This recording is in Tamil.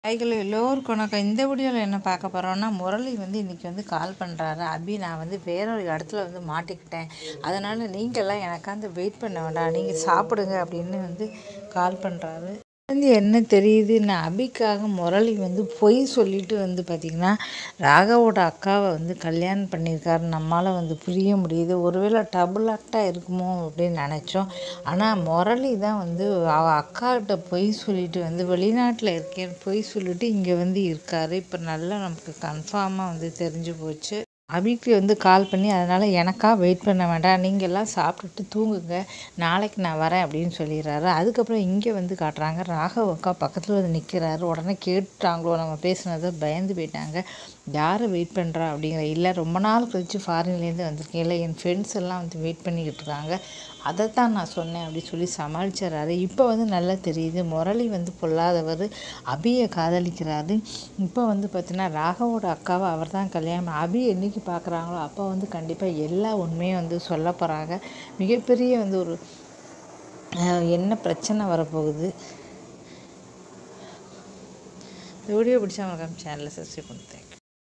கைகள் எல்லோருக்கும் வணக்கம் இந்த வீடியோவில் என்ன பார்க்க போகிறோம்னா முரளி வந்து இன்றைக்கி வந்து கால் பண்ணுறாரு அபி நான் வந்து வேற ஒரு இடத்துல வந்து மாட்டிக்கிட்டேன் அதனால் நீங்கள்லாம் எனக்காந்து வெயிட் பண்ண வேண்டாம் நீங்கள் சாப்பிடுங்க அப்படின்னு வந்து கால் பண்ணுறாரு வந்து என்ன தெரியுது நான் அபிக்காக முரளி வந்து பொய் சொல்லிட்டு வந்து பார்த்திங்கன்னா ராகவோட அக்காவை வந்து கல்யாணம் பண்ணியிருக்காரு நம்மளால் வந்து புரிய முடியுது ஒருவேளை டபுள் ஆக்டாக இருக்குமோ அப்படின்னு நினச்சோம் ஆனால் முரளி தான் வந்து அவள் அக்காக்கிட்ட பொய் சொல்லிட்டு வந்து வெளிநாட்டில் இருக்கேன்னு பொய் சொல்லிட்டு இங்கே வந்து இருக்காரு இப்போ நல்லா நமக்கு கன்ஃபார்மாக வந்து தெரிஞ்சு போச்சு அபிக்கு வந்து கால் பண்ணி அதனால் எனக்காக வெயிட் பண்ண வேண்டாம் நீங்கள் எல்லாம் சாப்பிட்டுட்டு தூங்குங்க நாளைக்கு நான் வரேன் அப்படின்னு சொல்லிடுறாரு அதுக்கப்புறம் இங்கே வந்து காட்டுறாங்க ராகவ் அக்கா பக்கத்தில் வந்து நிற்கிறாரு உடனே கேட்டுட்டாங்களோ நம்ம பேசுனதை பயந்து போயிட்டாங்க யாரை வெயிட் பண்ணுறா அப்படிங்கிற இல்லை ரொம்ப நாள் கழித்து ஃபாரின்லேருந்து வந்திருக்கேன் இல்லை என் ஃப்ரெண்ட்ஸ் எல்லாம் வந்து வெயிட் பண்ணிக்கிட்டு இருக்காங்க அதைத்தான் நான் சொன்னேன் அப்படி சொல்லி சமாளிச்சிடறாரு இப்போ வந்து நல்லா தெரியுது முரளி வந்து பொல்லாதவர் அபியை காதலிக்கிறாரு இப்போ வந்து பார்த்தீங்கன்னா ராகவோட அக்காவை அவர் தான் கல்யாணம் அபி என்னைக்கு பார்க்குறாங்களோ அப்போ வந்து கண்டிப்பாக எல்லா உண்மையும் வந்து சொல்ல போகிறாங்க மிகப்பெரிய வந்து ஒரு அஹ், என்ன பிரச்சனை வரப்போகுது இந்த வீடியோ பிடிச்சா மறக்காம சேனலை சப்ஸ்கிரைப் பண்ணி தேங்க்யூ